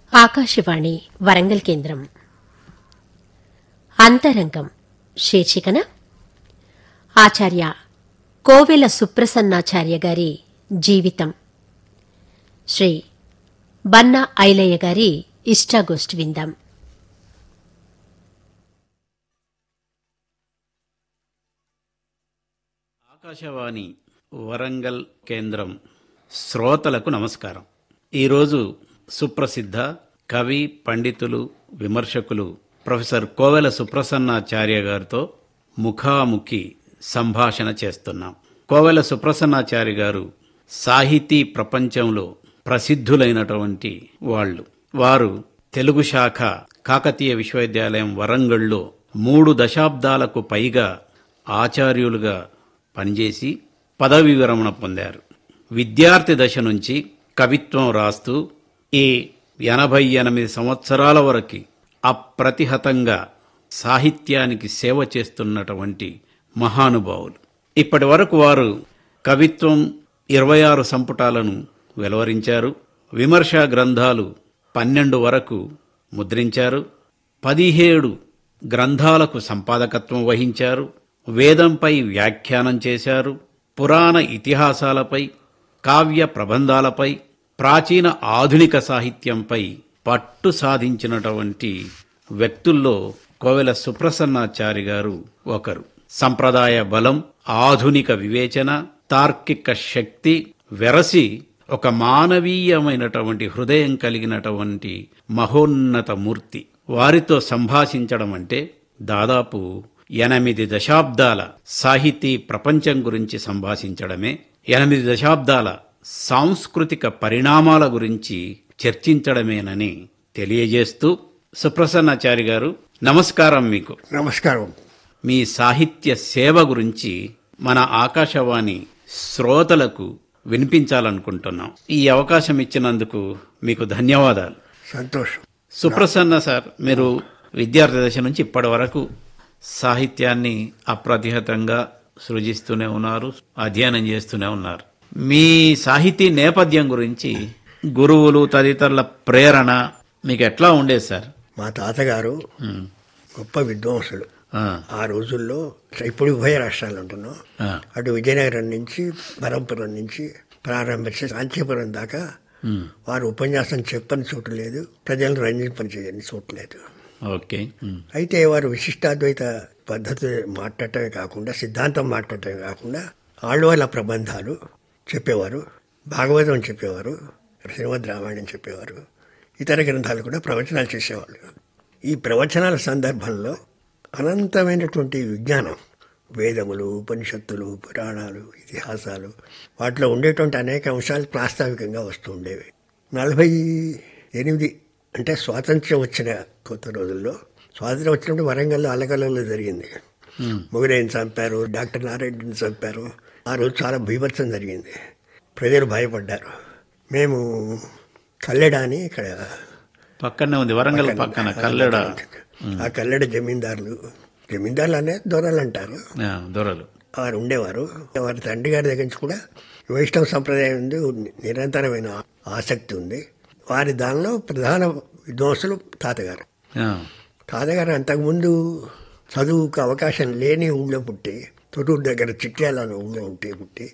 ఆకాశవాణి వరంగల్ కేంద్రం అంతరంగం శీర్షికన ఆచార్య కోవెల సుప్రసన్నాచార్య గారి జీవితం శ్రీ బన్నా ఐలయ్య గారి ఇష్టాగోష్ఠి విందాం ఆకాశవాణి వరంగల్ కేంద్రం శ్రోతలకు నమస్కారం ఈరోజు సుప్రసిద్ధ కవి పండితులు విమర్శకులు ప్రొఫెసర్ కోవెల సుప్రసన్నాచార్య గారితో ముఖాముఖి సంభాషణ చేస్తున్నాం కోవెల సుప్రసన్నాచార్య గారు సాహితీ ప్రపంచంలో ప్రసిద్ధులైనటువంటి వాళ్ళు వారు తెలుగు శాఖ కాకతీయ విశ్వవిద్యాలయం వరంగల్లో మూడు దశాబ్దాలకు పైగా ఆచార్యులుగా పనిచేసి పదవి విరమణ పొందారు విద్యార్థి దశ నుంచి కవిత్వం రాస్తూ ఈ ఎనభై ఎనిమిది సంవత్సరాల వరకు అప్రతిహతంగా సాహిత్యానికి సేవ చేస్తున్నటువంటి మహానుభావులు ఇప్పటి వరకు వారు కవిత్వం ఇరవై ఆరు సంపుటాలను వెలువరించారు విమర్శా గ్రంథాలు పన్నెండు వరకు ముద్రించారు పదిహేడు గ్రంథాలకు సంపాదకత్వం వహించారు వేదంపై వ్యాఖ్యానం చేశారు పురాణ ఇతిహాసాలపై కావ్య ప్రబంధాలపై ప్రాచీన ఆధునిక సాహిత్యంపై పట్టు సాధించినటువంటి వ్యక్తుల్లో కోవెల సుప్రసన్నాచారి గారు ఒకరు సంప్రదాయ బలం ఆధునిక వివేచన తార్కిక శక్తి వెరసి ఒక మానవీయమైనటువంటి హృదయం కలిగినటువంటి మహోన్నత మూర్తి వారితో సంభాషించడం అంటే దాదాపు ఎనిమిది దశాబ్దాల సాహితీ ప్రపంచం గురించి సంభాషించడమే ఎనిమిది దశాబ్దాల సాంస్కృతిక పరిణామాల గురించి చర్చించడమేనని తెలియజేస్తూ సుప్రసన్నాచారి గారు నమస్కారం మీకు నమస్కారం మీ సాహిత్య సేవ గురించి మన ఆకాశవాణి శ్రోతలకు వినిపించాలనుకుంటున్నాం ఈ అవకాశం ఇచ్చినందుకు మీకు ధన్యవాదాలు సంతోషం సుప్రసన్న సార్ మీరు విద్యార్థి దశ నుంచి ఇప్పటి వరకు సాహిత్యాన్ని అప్రతిహతంగా సృజిస్తూనే ఉన్నారు అధ్యయనం చేస్తూనే ఉన్నారు మీ సాహితీ నేపథ్యం గురించి గురువులు తదితరుల ప్రేరణ మీకు ఎట్లా ఉండేది సార్ మా తాతగారు గొప్ప విద్వాంసులు ఆ, ఆ రోజుల్లో ఇప్పుడు ఉభయ రాష్ట్రాలు ఉంటున్నాం ఆ, అటు విజయనగరం నుంచి బరంపురం నుంచి ప్రారంభించి కాంచీపురం దాకా వారు ఉపన్యాసం చెప్పని చోటు లేదు ప్రజలను రంజింపని చేయని చోటు లేదు ఓకే ఉమ్, అయితే వారు విశిష్టాద్వైత పద్ధతి మాట్లాడటమే కాకుండా సిద్ధాంతం మాట్లాడటమే కాకుండా ఆళ్వాళ్ళ ప్రబంధాలు చెప్పేవారు భాగవతం చెప్పేవారు శ్రీమద్ రామాయణం చెప్పేవారు ఇతర గ్రంథాలు కూడా ప్రవచనాలు చేసేవాళ్ళు ఈ ప్రవచనాల సందర్భంలో అనంతమైనటువంటి విజ్ఞానం వేదములు ఉపనిషత్తులు పురాణాలు ఇతిహాసాలు వాటిలో ఉండేటువంటి అనేక అంశాలు ప్రాస్తావికంగా వస్తూ ఉండేవి నలభై ఎనిమిది అంటే స్వాతంత్ర్యం వచ్చిన కొత్త రోజుల్లో స్వాతంత్ర్యం వచ్చినప్పుడు వరంగల్లో అల్లకల్లలో జరిగింది మొగలేని చంపారు డాక్టర్ నారాయణని చంపారు ఆ రోజు చాలా బీభత్సం జరిగింది ప్రజలు భయపడ్డారు మేము కల్లెడ అని ఇక్కడ పక్కనే ఉంది వరంగల్ పక్కన కల్లెడ ఆ కల్లెడ జమీందారులు జమీందారులు అనే దొరలు అంటారు ఆ, దొరలు వారు ఉండేవారు వారి తండ్రి గారి దగ్గర నుంచి కూడా వైష్ణవ సంప్రదాయం ఉంది నిరంతరమైన ఆసక్తి ఉంది వారి దానిలో ప్రధాన విద్వాంసులు తాతగారు ఆ, తాతగారు అంతకుముందు చదువుకు అవకాశం లేని ఊళ్ళో పుట్టి తొటూరు దగ్గర చిట్యాల ఊళ్ళో ఉంటే పుట్టి